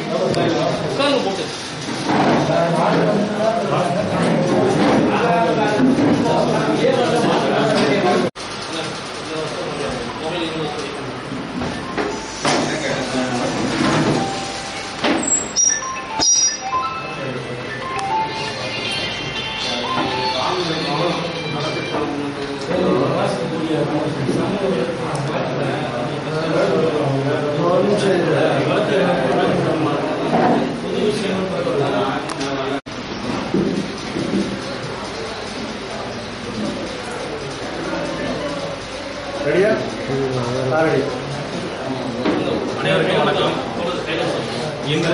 உட்காருங்க போட்டு ரெடியா ரெடி அனைவருக்கும் வணக்கம் இன்று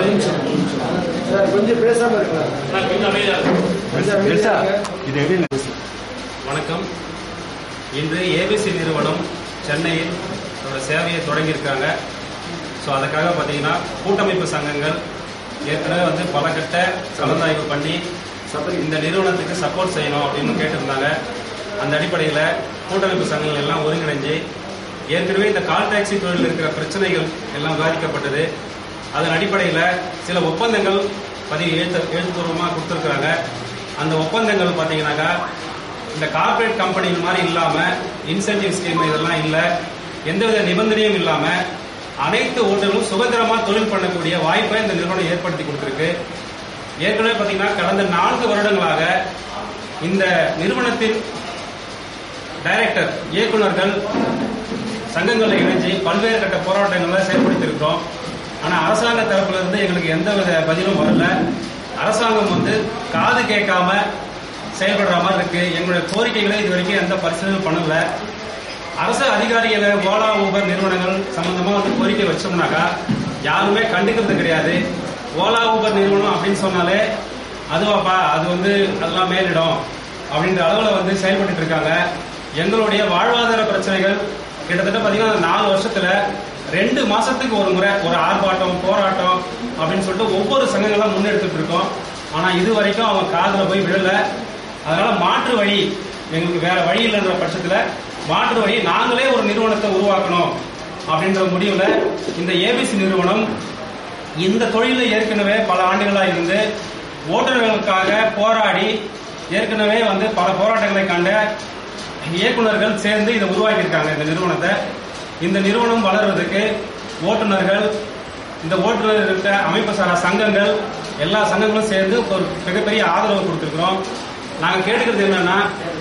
சார் கொஞ்சம் பேசாம இருக்கலாம் நான் கொஞ்சம் அமைதியா இருக்கேன். கொஞ்சம் அமைதியா இருங்க. இது எப்படி வணக்கம் இன்று ஏபிசி நிறுவனம் சென்னையில் ஒரு சேவையை தொடங்கியிருக்காங்க ஸோ அதுக்காக பார்த்தீங்கன்னா கூட்டமைப்பு சங்கங்கள் ஏற்கனவே வந்து பல கட்ட கலந்தாய்வு பண்ணி இந்த நிறுவனத்துக்கு சப்போர்ட் செய்யணும் அப்படின்னு கேட்டிருந்தாங்க அந்த அடிப்படையில் கூட்டமைப்பு சங்கங்கள் எல்லாம் ஒருங்கிணைஞ்சு ஏற்கனவே இந்த கால் டாக்ஸி தொழிலில் இருக்கிற பிரச்சனைகள் எல்லாம் விவாதிக்கப்பட்டது அதன் அடிப்படையில் சில ஒப்பந்தங்கள் பதிவு எழுத்து எழுத்துப்பூர்வமாக கொடுத்துருக்குறாங்க அந்த ஒப்பந்தங்கள் பார்த்தீங்கன்னாக்கா இந்த கார்ப்பரேட் கம்பெனிகள் மாதிரி இல்லாமல் இன்சென்டிவ் ஸ்கீம் இதெல்லாம் இல்லை எந்தவித நிபந்தனையும் இல்லாமல் அனைத்து ஓட்டுகளும் சுதந்திரமாக தொழில் பண்ணக்கூடிய வாய்ப்பை இந்த நிறுவனம் ஏற்படுத்தி கொடுத்துருக்கு ஏற்கனவே பார்த்தீங்கன்னா கடந்த நான்கு வருடங்களாக இந்த நிறுவனத்தின் டைரக்டர் இயக்குனர்கள் சங்கங்களை இணைஞ்சு பல்வேறு கட்ட போராட்டங்களை செயல்படுத்தியிருக்கிறோம் ஆனால் அரசாங்க தரப்புல இருந்து எங்களுக்கு எந்தவித பதிலும் வரல அரசாங்கம் வந்து காது கேட்காம செயல்படுற மாதிரி இருக்கு எங்களுடைய கோரிக்கைகளை இது வரைக்கும் எந்த பரிசீலனையும் பண்ணல அரசு அதிகாரிகளை ஓலா ஊபர் நிறுவனங்கள் சம்பந்தமா வந்து கோரிக்கை வச்சோம்னாக்கா யாருமே கண்டுக்கிறது கிடையாது ஓலா ஊபர் நிறுவனம் அப்படின்னு சொன்னாலே அதுவாப்பா அது வந்து அதெல்லாம் மேலிடம் அப்படின்ற அளவுல வந்து செயல்பட்டு இருக்காங்க எங்களுடைய வாழ்வாதார பிரச்சனைகள் கிட்டத்தட்ட பாத்தீங்கன்னா அந்த நாலு வருஷத்துல ரெண்டு மாசத்துக்கு ஒரு முறை ஒரு ஆர்ப்பாட்டம் போராட்டம் அப்படின்னு சொல்லிட்டு ஒவ்வொரு சங்கங்களும் முன்னெடுத்துட்டு இருக்கோம் ஆனா இது வரைக்கும் அவங்க காதுல போய் விழல அதனால மாற்று வழி எங்களுக்கு வேற வழி இல்லைன்ற பட்சத்துல மாற்று வழி நாங்களே ஒரு நிறுவனத்தை உருவாக்கணும் அப்படின்ற முடிவுல இந்த ஏபிசி நிறுவனம் இந்த தொழிலில் ஏற்கனவே பல ஆண்டுகளா இருந்து ஓட்டுநர்களுக்காக போராடி ஏற்கனவே வந்து பல போராட்டங்களை கண்ட இயக்குனர்கள் சேர்ந்து இதை உருவாக்கியிருக்காங்க இந்த நிறுவனத்தை இந்த நிறுவனம் வளர்வதற்கு ஓட்டுநர்கள் இந்த ஓட்டுநர்கிட்ட அமைப்பு சாரா சங்கங்கள் எல்லா சங்கங்களும் சேர்ந்து ஒரு மிகப்பெரிய ஆதரவு கொடுத்துருக்கிறோம் நாங்கள் கேட்டுக்கிறது என்னன்னா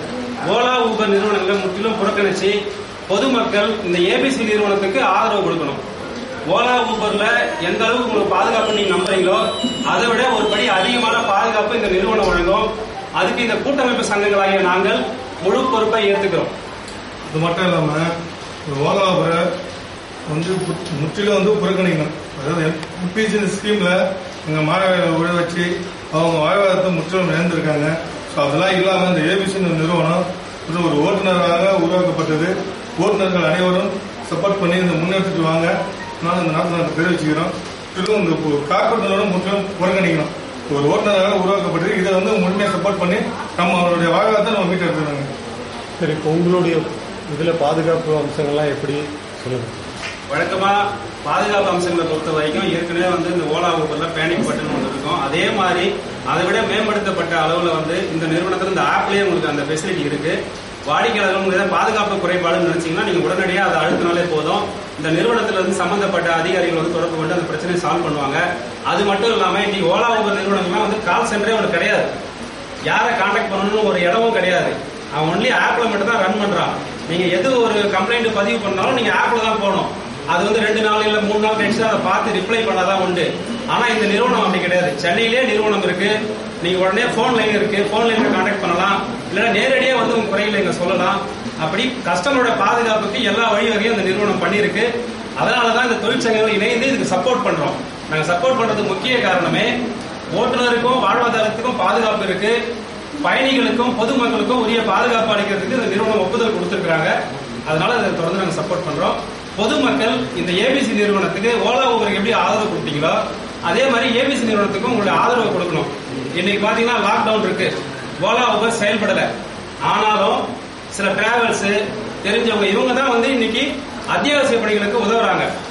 ஓலா ஊபர் நிறுவனங்களை முற்றிலும் புறக்கணிச்சு பொதுமக்கள் இந்த ஏபிசி நிறுவனத்துக்கு ஆதரவு கொடுக்கணும் ஓலா ஊபர்ல எந்த அளவுக்கு உங்களுக்கு பாதுகாப்பு நீங்க நம்புறீங்களோ அதை விட ஒரு படி அதிகமான பாதுகாப்பு இந்த நிறுவனம் வழங்கும் அதுக்கு இந்த கூட்டமைப்பு சங்கங்களாகிய நாங்கள் முழு பொறுப்பை ஏத்துக்கிறோம் இது மட்டும் இல்லாம இந்த ஓலாபுரை வந்து பு- முற்றிலும் வந்து புறக்கணிக்கணும் அதாவது எம்பிசி ஸ்கீம்ல எங்க மாணவர்களை உழ வச்சு அவங்க வாழ்வாதாரத்தை முற்றிலும் இழந்திருக்காங்க ஸோ அதெல்லாம் இல்லாம இந்த ஏபிசி நிறுவனம் வந்து ஒரு ஓட்டுநராக உருவாக்கப்பட்டது ஓட்டுநர்கள் அனைவரும் சப்போர்ட் பண்ணி இந்த முன்னெடுத்துட்டு வாங்க நான் இந்த நாட்டில் நாங்கள் தெரிவிச்சுக்கிறோம் இதுவும் இந்த கார்பரேட் நிறுவனம் முற்றிலும் புறக்கணிக்கணும் ஒரு ஓட்டுநராக உருவாக்கப்பட்டது இதை வந்து முழுமையாக சப்போர்ட் பண்ணி நம்ம அவருடைய வாழ்வாதாரத்தை நம்ம மீட்டெடுத்துருவாங்க சரி இப்போ உங்களுடைய இதுல பாதுகாப்பு அம்சங்கள்லாம் எப்படி சொல்லுங்க வழக்கமா பாதுகாப்பு அம்சங்களை பொறுத்த வரைக்கும் ஏற்கனவே வந்து இந்த ஓலா ஊபர்ல பேனிக் பட்டன் ஒன்று இருக்கும் அதே மாதிரி அதை விட மேம்படுத்தப்பட்ட அளவுல வந்து இந்த நிறுவனத்துல இந்த ஆப்லயே உங்களுக்கு அந்த ஃபெசிலிட்டி இருக்கு வாடிக்கையாளர்கள் உங்களுக்கு ஏதாவது பாதுகாப்பு குறைபாடுன்னு நினைச்சீங்கன்னா நீங்க உடனடியாக அதை அழுத்தினாலே போதும் இந்த நிறுவனத்துல இருந்து சம்பந்தப்பட்ட அதிகாரிகள் வந்து தொடர்பு கொண்டு அந்த பிரச்சனையை சால்வ் பண்ணுவாங்க அது மட்டும் இல்லாம இன்னைக்கு ஓலா ஊபர் நிறுவனங்கள்லாம் வந்து கால் சென்டரே ஒன்று கிடையாது யாரை காண்டாக்ட் பண்ணணும்னு ஒரு இடமும் கிடையாது அவன் ஒன்லி ஆப்ல மட்டும் தான் ரன் பண்றான் நீங்க எது ஒரு கம்ப்ளைண்ட் பதிவு பண்ணாலும் நீங்க ஆப்ல தான் போகணும் அது வந்து ரெண்டு நாள் இல்ல மூணு நாள் கழிச்சு அதை பார்த்து ரிப்ளை பண்ணாதான் உண்டு ஆனா இந்த நிறுவனம் அப்படி கிடையாது சென்னையிலேயே நிறுவனம் இருக்கு நீங்க உடனே போன் லைன் இருக்கு போன் லைன்ல கான்டாக்ட் பண்ணலாம் இல்ல நேரடியா வந்து உங்க குறைகளை இங்க சொல்லலாம் அப்படி கஸ்டமரோட பாதுகாப்புக்கு எல்லா வழிவகையும் இந்த நிறுவனம் பண்ணியிருக்கு அதனாலதான் இந்த தொழிற்சங்கங்கள் இணைந்து இதுக்கு சப்போர்ட் பண்றோம் நாங்க சப்போர்ட் பண்றதுக்கு முக்கிய காரணமே ஓட்டுநருக்கும் வாழ்வாதாரத்துக்கும் பாதுகாப்பு இருக்கு பயணிகளுக்கும் பொதுமக்களுக்கும் உரிய பாதுகாப்பு அளிக்கிறதுக்கு இந்த நிறுவனம் ஒப்புதல் கொடுத்திருக்காங்க அதனால இதை தொடர்ந்து நாங்க சப்போர்ட் பண்றோம் பொதுமக்கள் இந்த ஏபிசி நிறுவனத்துக்கு ஓலா ஊபருக்கு எப்படி ஆதரவு கொடுத்தீங்களோ அதே மாதிரி ஏபிசி நிறுவனத்துக்கும் உங்களுடைய ஆதரவு கொடுக்கணும் இன்னைக்கு பாத்தீங்கன்னா லாக்டவுன் இருக்கு ஓலா ஊபர் செயல்படல ஆனாலும் சில டிராவல்ஸ் தெரிஞ்சவங்க இவங்க தான் வந்து இன்னைக்கு அத்தியாவசிய பணிகளுக்கு உதவுறாங்க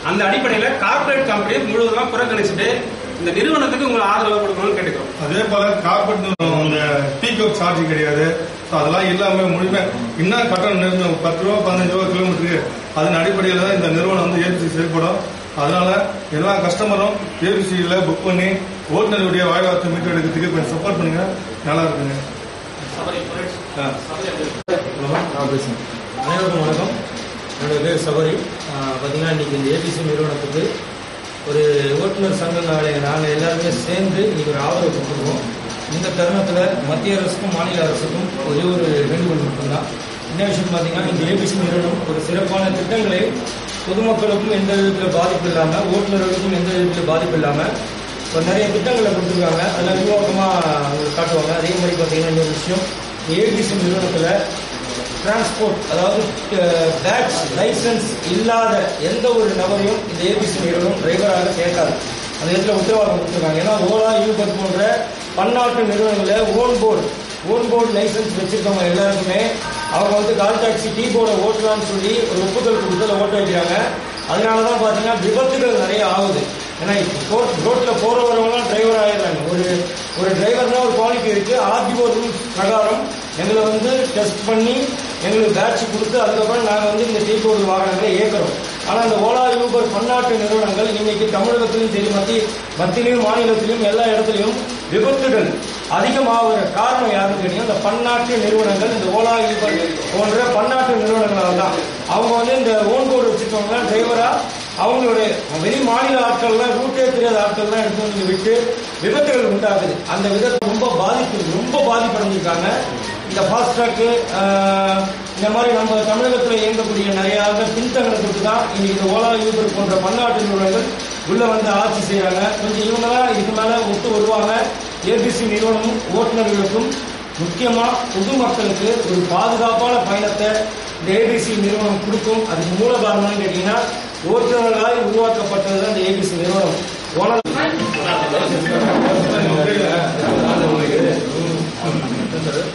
அந்த அடிப்படையில கார்ப்பரேட் கம்பெனியை முழுவதுமா புறக்கணிச்சுட்டு இந்த நிறுவனத்துக்கு உங்களை ஆதரவு கொடுக்கணும்னு கேட்டுக்கிறோம் அதே போல கார்பெட் அந்த டீ கப் சார்ஜ் கிடையாது So அதெல்லாம் இல்லாம முழுமை இன்னும் கட்டணம் நிறுத்த பத்து ரூபா பதினஞ்சு ரூபா கிலோமீட்டருக்கு அதன் அடிப்படையில் தான் இந்த நிறுவனம் வந்து ஏபிசி செயல்படும் அதனால எல்லா கஸ்டமரும் ஏபிசியில் புக் பண்ணி ஓட்டுநருடைய வாழ்வாரத்தை மீட்டெடுக்கிறதுக்கு கொஞ்சம் சப்போர்ட் பண்ணுங்க நல்லா இருக்குங்க ஆ. நான் பேசுகிறேன் அனைவருக்கும் வணக்கம் என்னுடைய பேர் சபரி ஆஹ் பார்த்தீங்கன்னா இன்னைக்கு இந்த ஏபிசி நிறுவனத்துக்கு ஒரு ஓட்டுநர் சங்கம் நாங்கள் எல்லாருமே சேர்ந்து இன்னைக்கு ஒரு ஆதரவு கொடுத்துருக்கோம் இந்த தருணத்தில் மத்திய அரசுக்கும் மாநில அரசுக்கும் ஒரே ஒரு வேண்டுகோள் மட்டும்தான் என்ன விஷயம் பார்த்தீங்கன்னா இந்த ஏபிசி நிறுவனம் ஒரு சிறப்பான திட்டங்களை பொதுமக்களுக்கும் எந்த விதத்தில் பாதிப்பு இல்லாமல் ஓட்டுநர்களுக்கும் எந்த விதத்தில் பாதிப்பு இல்லாமல் இப்போ நிறைய திட்டங்களை கொடுத்துருக்காங்க அதில் விரிவாக்கமாக உங்களுக்கு காட்டுவாங்க அதே மாதிரி பார்த்தீங்கன்னா இன்னொரு விஷயம் ஏபிசி நிறுவனத்தில் டிரான்ஸ்போர்ட் அதாவது பேட்ச் லைசன்ஸ் இல்லாத எந்த ஒரு நபரையும் இந்த ஏபிசி நிறுவனம் டிரைவராக சேர்க்காது அந்த இடத்துல உத்தரவாதம் கொடுத்துருக்காங்க ஏன்னா ஓலா யூபர் போன்ற பன்னாட்டு நிறுவனங்களில் own board own board license வச்சிருக்கவங்க எல்லாருக்குமே அவங்க வந்து கால் டாக்ஸி டீ போர்டை ஓட்டலாம்னு சொல்லி ஒரு ஒப்புதல் கொடுத்து அதை ஓட்ட வைக்கிறாங்க அதனால தான் பார்த்தீங்கன்னா விபத்துகள் நிறைய ஆகுது ஏன்னா இப்போ ரோட்டில் போகிற வரவங்களாம் டிரைவர் ஆயிடுறாங்க ஒரு ஒரு டிரைவர்னா ஒரு குவாலிட்டி இருக்கு ஆர்டிஓ ரூல்ஸ் பிரகாரம் எங்களை வந்து டெஸ்ட் பண்ணி எங்களுக்கு பேட்ச் கொடுத்து அதுக்கப்புறம் நாங்கள் வந்து இந்த டீ போர்டு வாகனங்களை இயக்குறோம் ஆனால் இந்த ஓலா யூபர் பன்னாட்டு நிறுவனங்கள் இன்னைக்கு தமிழகத்திலும் சரி மத்திய மத்தியிலும் மாநிலத்திலும் எல்லா இடத்துலையும் விபத்துகள் அதிகமாகிற காரணம் யாருன்னு கேட்டீங்கன்னா இந்த பன்னாட்டு நிறுவனங்கள் இந்த ஓலா யூபர் போன்ற பன்னாட்டு நிறுவனங்களால் தான் அவங்க வந்து இந்த ஓன் போர்டு வச்சிருக்கவங்க டிரைவரா அவங்களுடைய வெளி மாநில ஆட்கள்லாம் ரூட்டே தெரியாத ஆட்கள்லாம் எடுத்து வந்து விட்டு விபத்துகள் உண்டாகுது அந்த விதத்தை ரொம்ப பாதிப்பு ரொம்ப பாதிப்படைஞ்சிருக்காங்க இந்த ஃபாஸ்ட்ராக்கு இந்த மாதிரி நம்ம தமிழகத்தில் இயங்கக்கூடிய நிறைய பின்தங்கத்துக்கு தான் இன்னைக்கு இந்த ஓலா யூபர் போன்ற பன்னாட்டு நிறுவனங்கள் உள்ள வந்து ஆட்சி செய்யறாங்க கொஞ்சம் இவங்கெல்லாம் இதுக்கு மேல ஒத்து வருவாங்க ஏபிசி நிறுவனமும் ஓட்டுநர்களுக்கும் முக்கியமா பொதுமக்களுக்கு ஒரு பாதுகாப்பான பயணத்தை இந்த ஏபிசி நிறுவனம் கொடுக்கும் அதுக்கு மூல காரணம்னு கேட்டீங்கன்னா ஓட்டுநர்களால் உருவாக்கப்பட்டது தான் இந்த ஏபிசி நிறுவனம் ஓனர்